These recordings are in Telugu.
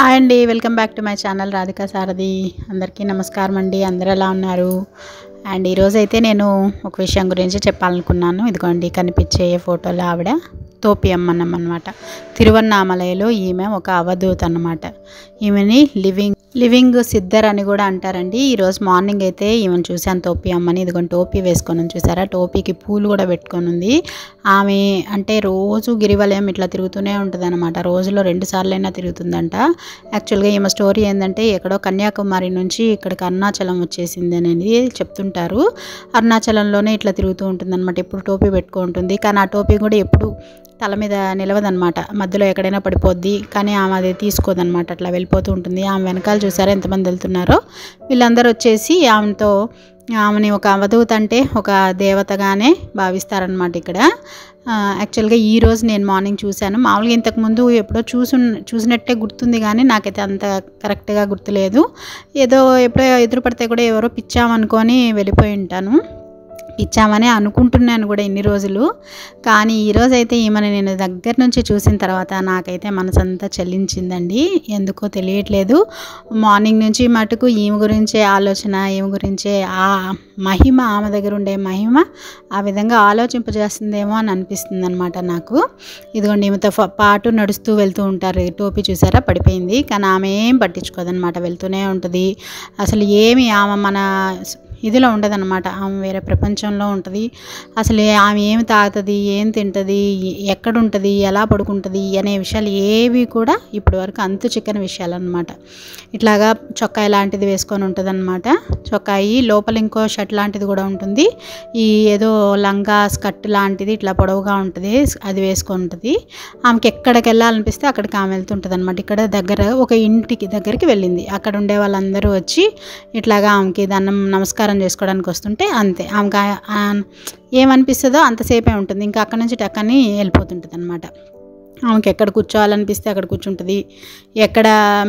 హాయ్ అండి welcome back to my channel Radhika Sarathi అందరికీ నమస్కారం అండి అందరూ ఎలా ఉన్నారు అండ్ ఈరోజు అయితే నేను ఒక విషయం గురించి చెప్పాలనుకున్నాను ఇదిగోండి కనిపించే ఫోటోలో ఆవిడ తోపి అమ్మన్నం అనమాట తిరువన్నామలయలో ఈమె ఒక అవధూత అన్నమాట ఈమెని లివింగ్ లివింగ్ సిద్ధర్ అని కూడా అంటారండి ఈరోజు మార్నింగ్ అయితే ఈమెను చూశాను టోపీ అమ్మని ఇదిగోండి టోపీ వేసుకొని ఉంది చూసారా టోపీకి పూలు కూడా పెట్టుకొని ఉంది ఆమె అంటే రోజు గిరివలయం ఇట్లా తిరుగుతూనే ఉంటుంది అనమాట రోజులో రెండు సార్లు అయినా తిరుగుతుందంట యాక్చువల్గా ఈమె స్టోరీ ఏంటంటే ఎక్కడో కన్యాకుమారి నుంచి ఇక్కడికి అరుణాచలం వచ్చేసింది అనేది చెప్తుంటారు అరుణాచలంలోనే ఇట్లా తిరుగుతూ ఉంటుంది అనమాట ఎప్పుడు టోపీ పెట్టుకుంటుంది కానీ ఆ టోపీ కూడా ఎప్పుడు తల మీద నిలవదనమాట మధ్యలో ఎక్కడైనా పడిపోద్ది కానీ ఆమె అది తీసుకోదనమాట అట్లా వెళ్ళిపోతూ ఉంటుంది ఆమె వెనకాల చూసారా ఎంతమంది వెళ్తున్నారో వీళ్ళందరూ వచ్చేసి ఆమెతో ఆమెని ఒక అవధూత అంటే ఒక దేవతగానే భావిస్తారనమాట ఇక్కడ ఆ, యాక్చువల్గా ఈ రోజు నేను మార్నింగ్ చూశాను మామూలుగా ఇంతకుముందు ఎప్పుడో చూసు చూసినట్టే గుర్తుంది కానీ నాకైతే అంత కరెక్ట్గా గుర్తులేదు ఏదో ఎప్పుడో ఎదురు పడితే కూడా ఎవరో పిచ్చామనుకొని వెళ్ళిపోయి ఉంటాను ఇచ్చామని అనుకుంటున్నాను కూడా ఇన్ని రోజులు కానీ ఈరోజు అయితే ఈమెను నేను దగ్గర నుంచి చూసిన తర్వాత నాకైతే మనసంతా చలించిందండి ఎందుకో తెలియట్లేదు మార్నింగ్ నుంచి మటుకు ఈమె గురించే ఆలోచన ఈమె గురించే ఆ మహిమ ఆమె దగ్గర ఉండే మహిమ ఆ విధంగా ఆలోచింపజేస్తుందేమో అని అనిపిస్తుంది అనమాట నాకు ఇదిగోండి ఈమెతో ఫ- పాటు నడుస్తూ వెళ్తూ ఉంటారు ఈ టోపీ చూసారా పడిపోయింది కానీ ఆమె ఏం పట్టించుకోదనమాట వెళ్తూనే ఉంటుంది అసలు ఏమి ఆమె మన ఇదిలో ఉండదన్నమాట ఆమె వేరే ప్రపంచంలో ఉంటుంది అసలు ఆమె ఏమి తాగుతుంది ఏం తింటుంది ఎక్కడ ఉంటుంది ఎలా పడుకుంటుంది అనే విషయాలు ఏవి కూడా ఇప్పటి వరకు అంతు చిక్కని విషయాలు అనమాట ఇట్లాగా చొక్కాయి లాంటిది వేసుకొని ఉంటుంది అనమాట చొక్కాయి లోపల ఇంకో షర్ట్ లాంటిది కూడా ఉంటుంది ఈ ఏదో లంగా స్కర్ట్ లాంటిది ఇట్లా పొడవుగా ఉంటుంది అది వేసుకొని ఉంటుంది ఆమెకి ఎక్కడికి వెళ్ళాలనిపిస్తే అక్కడికి ఆమె వెళ్తుంటుంది అనమాట ఇక్కడ దగ్గర ఒక ఇంటికి దగ్గరికి వెళ్ళింది అక్కడ ఉండే వాళ్ళందరూ వచ్చి ఇట్లాగా ఆమెకి దండం నమస్కారం చేసుకోవడానికి వస్తుంటే అంతే ఆమెకి ఆ- ఆ- ఏమనిపిస్తుందో అంతసేపే ఉంటుంది ఇంకా అక్కడ నుంచి టక్కని వెళ్ళిపోతుంటుంది అనమాట ఆమెకి ఎక్కడ కూర్చోవాలనిపిస్తే అక్కడ కూర్చుంటుంది ఎక్కడ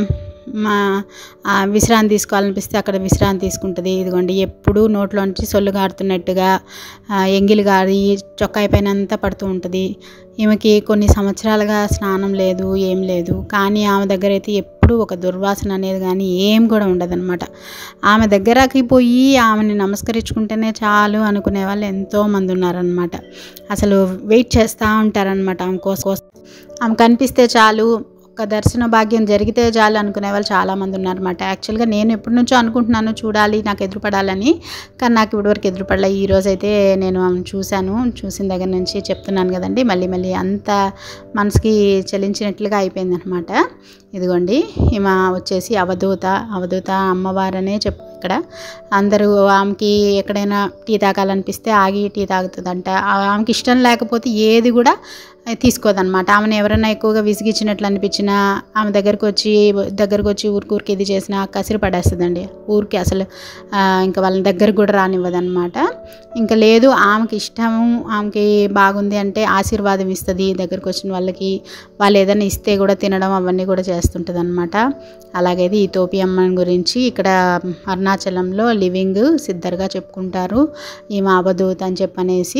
మా ఆ, విశ్రాంతి తీసుకోవాలనిపిస్తే అక్కడ విశ్రాంతి తీసుకుంటుంది ఇదిగోండి ఎప్పుడూ నోట్లోంచి సొల్లు గారుతున్నట్టుగా ఆ, ఎంగిలి గారి చొక్కాయి పైన అంతా పడుతూ ఉంటుంది ఈమెకి కొన్ని సంవత్సరాలుగా స్నానం లేదు ఏం లేదు కానీ ఆమె దగ్గర అయితే ఎప్పుడూ ఒక దుర్వాసన అనేది కానీ ఏం కూడా ఉండదన్నమాట ఆమె దగ్గరకి పోయి ఆమెని నమస్కరించుకుంటేనే చాలు అనుకునే వాళ్ళు ఎంతోమంది ఉన్నారనమాట అసలు వెయిట్ చేస్తూ ఉంటారనమాట ఆమె కోసం ఆమె కనిపిస్తే చాలు ఒక్క దర్శన భాగ్యం జరిగితే చాలు అనుకునే వాళ్ళు చాలామంది ఉన్నారన్నమాట యాక్చువల్గా నేను ఎప్పటి నుంచో అనుకుంటున్నాను చూడాలి నాకు ఎదురుపడాలని కానీ నాకు ఇప్పటివరకు ఎదురుపడలే ఈ రోజు అయితే నేను ఆమెను చూశాను చూసిన దగ్గర నుంచి చెప్తున్నాను కదండి మళ్ళీ మళ్ళీ అంత మనసుకి చలించినట్లుగా అయిపోయింది అనమాట ఇదిగోండి ఈమె వచ్చేసి అవధూత అవధూత అమ్మవారనే చెప్పు ఇక్కడ అందరూ ఆమెకి ఎక్కడైనా టీ తాగాలనిపిస్తే ఆగి టీ తాగుతుందంట ఆ- ఆమెకి ఇష్టం లేకపోతే ఏది కూడా తీసుకోదన్నమాట ఆమెను ఎవరైనా ఎక్కువగా విసిగించినట్లు అనిపించినా ఆమె దగ్గరకు వచ్చి దగ్గరకు వచ్చి ఊరికి ఇది చేసినా కసిరి పడేస్తుందండి ఊరికి అసలు ఆ, ఇంకా వాళ్ళని దగ్గరకు కూడా రానివ్వదన్నమాట ఇంకా లేదు ఆమెకి ఇష్టము ఆమెకి బాగుంది అంటే ఆశీర్వాదం ఇస్తుంది దగ్గరకు వచ్చిన వాళ్ళకి వాళ్ళు ఏదైనా ఇస్తే కూడా తినడం అవన్నీ కూడా చేస్తుంటుంది అనమాట అలాగైతే ఈ తోపి అమ్మని గురించి ఇక్కడ అరుణాచలంలో లివింగ్ సిద్ధర్గా చెప్పుకుంటారు ఈమె అవధూత అని చెప్పనేసి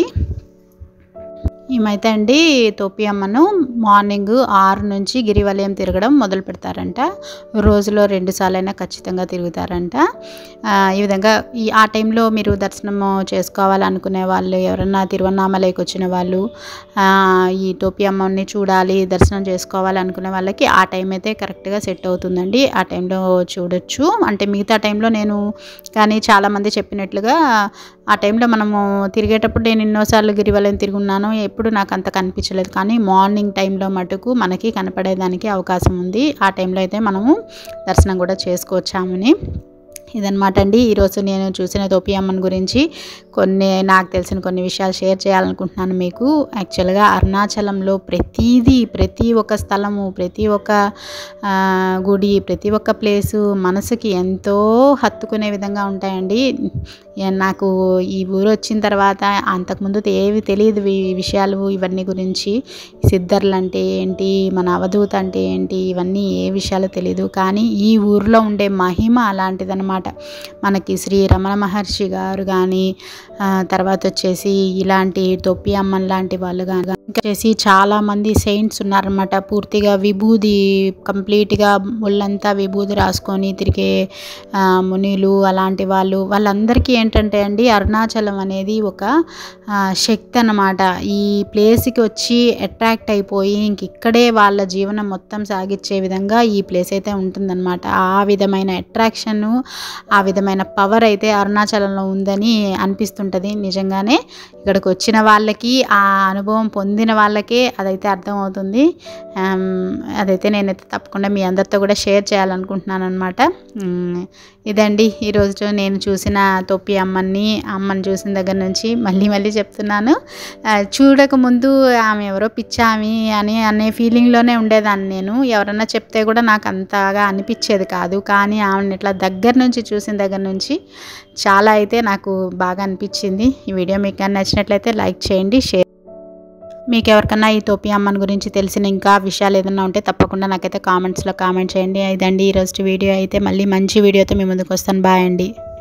ఈమైతే అండి తోపి అమ్మను మార్నింగ్ ఆరు నుంచి గిరివలయం తిరగడం మొదలు పెడతారంట రోజులో రెండు సార్లైనా ఖచ్చితంగా తిరుగుతారంట ఆ, ఈ విధంగా ఈ ఆ టైంలో మీరు దర్శనము చేసుకోవాలనుకునే వాళ్ళు ఎవరన్నా తిరువన్నామలైకి వచ్చిన వాళ్ళు ఆ, ఈ టోపి అమ్మని చూడాలి దర్శనం చేసుకోవాలనుకునే వాళ్ళకి ఆ టైం అయితే కరెక్ట్గా సెట్ అవుతుందండి ఆ టైంలో చూడొచ్చు అంటే మిగతా టైంలో నేను కానీ చాలామంది చెప్పినట్లుగా ఆ టైంలో మనము తిరిగేటప్పుడు నేను ఎన్నోసార్లు గిరివలయం తిరుగున్నాను ఎప్పుడు నాకు అంత కనిపించలేదు కానీ మార్నింగ్ టైంలో మటుకు మనకి కనపడేదానికి అవకాశం ఉంది ఆ టైంలో అయితే మనము దర్శనం కూడా చేసుకోవచ్చామని ఇదనమాట అండి ఈరోజు నేను చూసిన తోపి అమ్మన్ గురించి కొన్ని నాకు తెలిసిన కొన్ని విషయాలు షేర్ చేయాలనుకుంటున్నాను మీకు యాక్చువల్గా అరుణాచలంలో ప్రతిదీ ప్రతి ఒక్క స్థలము ప్రతి ఒక్క ఆ, గుడి ప్రతి ఒక్క ప్లేసు మనసుకి ఎంతో హత్తుకునే విధంగా ఉంటాయండి ఏ- నాకు ఈ ఊరు వచ్చిన తర్వాత అంతకుముందు ఏవి తెలియదు ఈ విషయాలు ఇవన్నీ గురించి సిద్ధర్లు అంటే ఏంటి మన అవధూత అంటే ఏంటి ఇవన్నీ ఏ విషయాలు తెలియదు కానీ ఈ ఊరిలో ఉండే మహిమ అలాంటిదన్నమాట మనకి శ్రీ రమణ మహర్షి గారు కానీ తర్వాత వచ్చేసి ఇలాంటి తొప్పి అమ్మన్ లాంటి వాళ్ళు కానీ ఇంకా వచ్చేసి చాలామంది సెయింట్స్ ఉన్నారనమాట పూర్తిగా విభూది కంప్లీట్గా ఒళ్ళంతా విభూది రాసుకొని తిరిగే ఆ, మునిలు అలాంటి వాళ్ళు వాళ్ళందరికీ ఏంటంటే అండి అరుణాచలం అనేది ఒక ఆ, శక్తి అన్నమాట ఈ ప్లేస్కి వచ్చి అట్రాక్ట్ అయిపోయి ఇంక ఇక్కడే వాళ్ళ జీవనం మొత్తం సాగించే విధంగా ఈ ప్లేస్ అయితే ఉంటుందన్నమాట ఆ విధమైన అట్రాక్షన్ ఆ విధమైన పవర్ అయితే అరుణాచలంలో ఉందని అనిపిస్తుంటుంది నిజంగానే ఇక్కడికి వచ్చిన వాళ్ళకి ఆ అనుభవం పొందిన వాళ్ళకే అదైతే అర్థమవుతుంది ఆమ్, అదైతే నేనైతే తప్పకుండా మీ అందరితో కూడా షేర్ చేయాలనుకుంటున్నాను అనమాట ఇదండి ఈరోజు నేను చూసిన తొప్పి అమ్మని అమ్మని చూసిన దగ్గర నుంచి మళ్ళీ మళ్ళీ చెప్తున్నాను ఆ, చూడకముందు ఆమె ఎవరో పిచ్చామి అని అనే ఫీలింగ్లోనే ఉండేదాన్ని నేను ఎవరన్నా చెప్తే కూడా నాకు అంతగా అనిపించేది కాదు కానీ ఆమెను ఇట్లా దగ్గర నుంచి చూసిన దగ్గర నుంచి చాలా అయితే నాకు బాగా అనిపించింది ఈ వీడియో మీకు కానీ నచ్చినట్లయితే లైక్ చేయండి షేర్ మీకు ఎవరికన్నా ఈ తోపి అమ్మని గురించి తెలిసిన ఇంకా విషయాలు ఏదైనా ఉంటే తప్పకుండా నాకైతే కామెంట్స్లో కామెంట్ చేయండి ఇదండి ఈరోజు వీడియో అయితే మళ్ళీ మంచి వీడియోతో మీ ముందుకు వస్తాను బాయ్ అండి